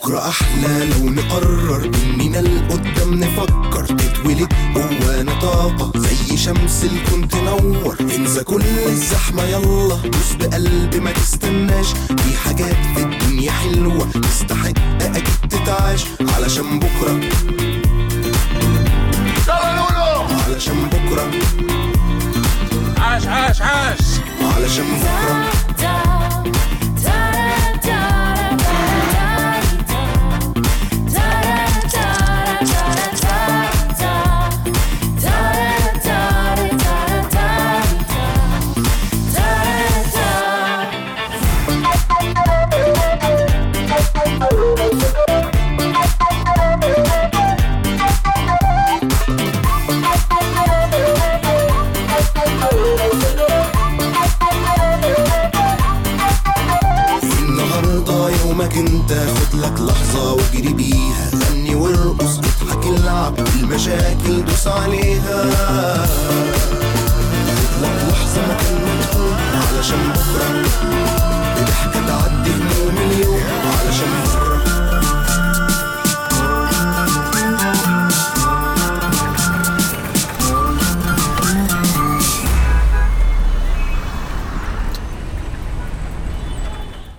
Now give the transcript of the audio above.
بكرة أحلى لو نقرر إننا لقدام نفكر تتولد جوانا طاقة زي شمس الكون تنور انسى كل الزحمة يلا دوس بقلب ما تستناش في حاجات في الدنيا حلوة تستحق أكيد تتعاش علشان بكرة علشان بكرة عاش عاش عاش علشان بكرة النهاردة يومك انت خد لك لحظة واجري بيها غني وارقص اضحك العب المشاكل دوس عليها خد لك لحظة مكان ما تكون علشان بكرة بضحكة تعدي